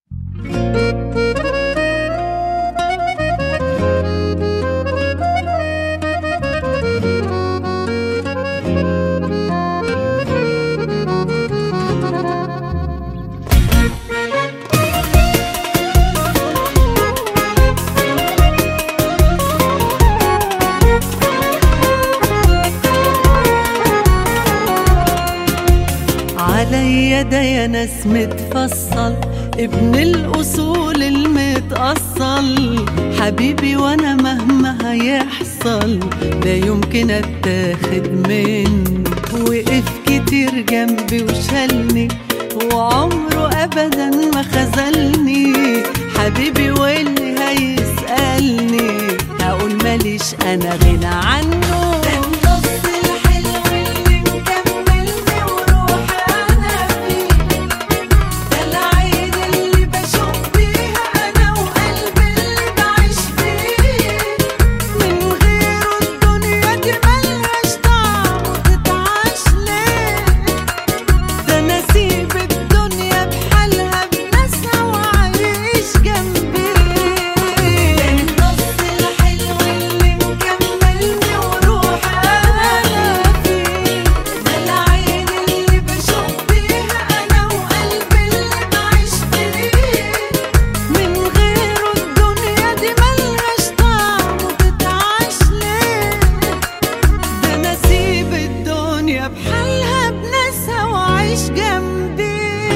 عليا ده يا ناس متفصل ابن الأصول المتأصل حبيبي وأنا مهما هيحصل لا يمكن أتاخد منه وقف كتير جنبي وشالني وعمره أبدا ما خذلني حبيبي واللي هيسألني هقول ماليش أنا غنى عنه النص الحلو اللي مكملني وروحي أنا فيه ده العين اللي بشوف بيها أنا وقلبي اللي بعيش فيه من غيره الدنيا دي ملهاش طعم وتتعاش ليه ده أنا أسيب الدنيا بحالها بناسها وأعيش جنبي النص الحلو اللي مكملني وروحي أنا فيه ده العين اللي بشوف بيها أنا وقلبي اللي بعيش فيه من غيره الدنيا دي ملهاش طعم وتتعاش ليه ده أنا أسيب الدنيا بحالها بناسها وأعيش جنبي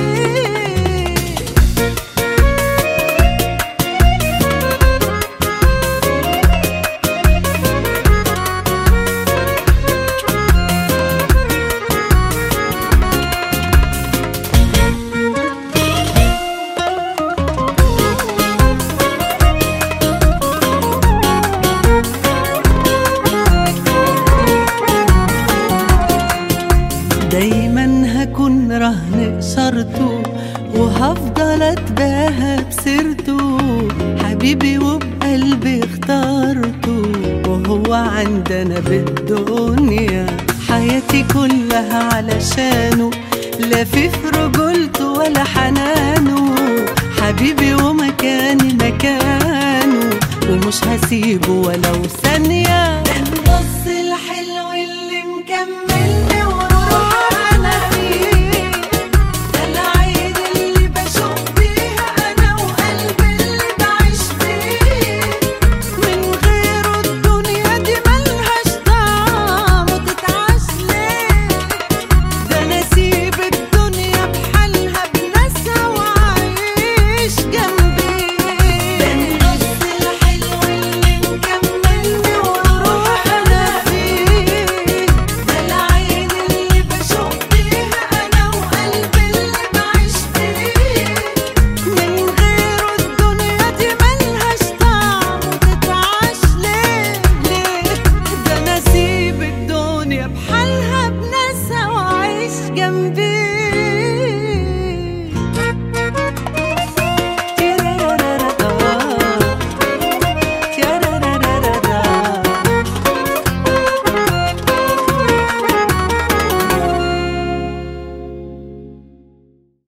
دايما هكون رهن شرطه وهفضل اتباهى بسيرته حبيبي وبقلبي اخترته وهو عندنا بالدنيا حياتي كلها علشانه لا في في رجولته ولا حنانه حبيبي ومكاني مكانه ومش هسيبه ولو ثانيه